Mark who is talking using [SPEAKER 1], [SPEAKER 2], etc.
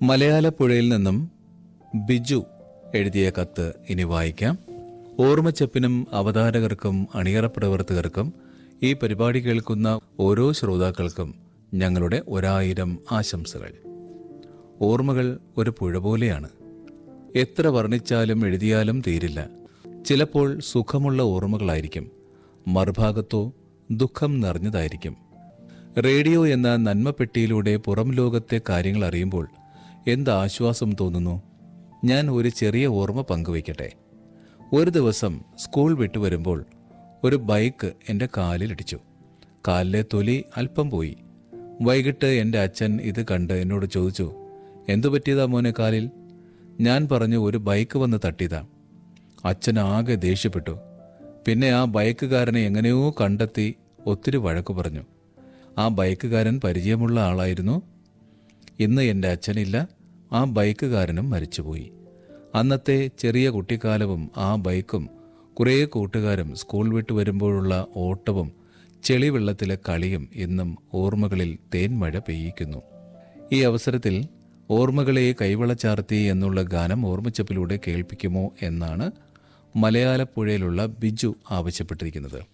[SPEAKER 1] മലയാളപ്പുഴയിൽ നിന്നും ബിജു എഴുതിയ കത്ത് ഇനി വായിക്കാം ഓർമ്മച്ചപ്പിനും അവതാരകർക്കും അണിയറ പ്രവർത്തകർക്കും ഈ പരിപാടി കേൾക്കുന്ന ഓരോ ശ്രോതാക്കൾക്കും ഞങ്ങളുടെ ഒരായിരം ആശംസകൾ ഓർമ്മകൾ ഒരു പുഴ പോലെയാണ് എത്ര വർണ്ണിച്ചാലും എഴുതിയാലും തീരില്ല ചിലപ്പോൾ സുഖമുള്ള ഓർമ്മകളായിരിക്കും മറുഭാഗത്തോ ദുഃഖം നിറഞ്ഞതായിരിക്കും റേഡിയോ എന്ന നന്മപ്പെട്ടിയിലൂടെ പുറം ലോകത്തെ കാര്യങ്ങൾ അറിയുമ്പോൾ എന്ത് ആശ്വാസം തോന്നുന്നു ഞാൻ ഒരു ചെറിയ ഓർമ്മ പങ്കുവയ്ക്കട്ടെ ഒരു ദിവസം സ്കൂൾ വിട്ടു വരുമ്പോൾ ഒരു ബൈക്ക് എൻ്റെ കാലിലിടിച്ചു കാലിലെ തൊലി അല്പം പോയി വൈകിട്ട് എൻ്റെ അച്ഛൻ ഇത് കണ്ട് എന്നോട് ചോദിച്ചു എന്തു പറ്റിയതാ മോനെ കാലിൽ ഞാൻ പറഞ്ഞു ഒരു ബൈക്ക് വന്ന് തട്ടിയതാ അച്ഛൻ ആകെ ദേഷ്യപ്പെട്ടു പിന്നെ ആ ബൈക്കുകാരനെ എങ്ങനെയോ കണ്ടെത്തി ഒത്തിരി വഴക്കു പറഞ്ഞു ആ ബൈക്കുകാരൻ പരിചയമുള്ള ആളായിരുന്നു ഇന്ന് എൻ്റെ അച്ഛനില്ല ആ ബൈക്കുകാരനും മരിച്ചുപോയി അന്നത്തെ ചെറിയ കുട്ടിക്കാലവും ആ ബൈക്കും കുറേ കൂട്ടുകാരും സ്കൂൾ വിട്ടു വരുമ്പോഴുള്ള ഓട്ടവും ചെളിവെള്ളത്തിലെ കളിയും ഇന്നും ഓർമ്മകളിൽ തേൻമഴ പെയ്യിക്കുന്നു ഈ അവസരത്തിൽ ഓർമ്മകളെ കൈവളച്ചാർത്തി എന്നുള്ള ഗാനം ഓർമ്മച്ചപ്പിലൂടെ കേൾപ്പിക്കുമോ എന്നാണ് മലയാളപ്പുഴയിലുള്ള ബിജു ആവശ്യപ്പെട്ടിരിക്കുന്നത്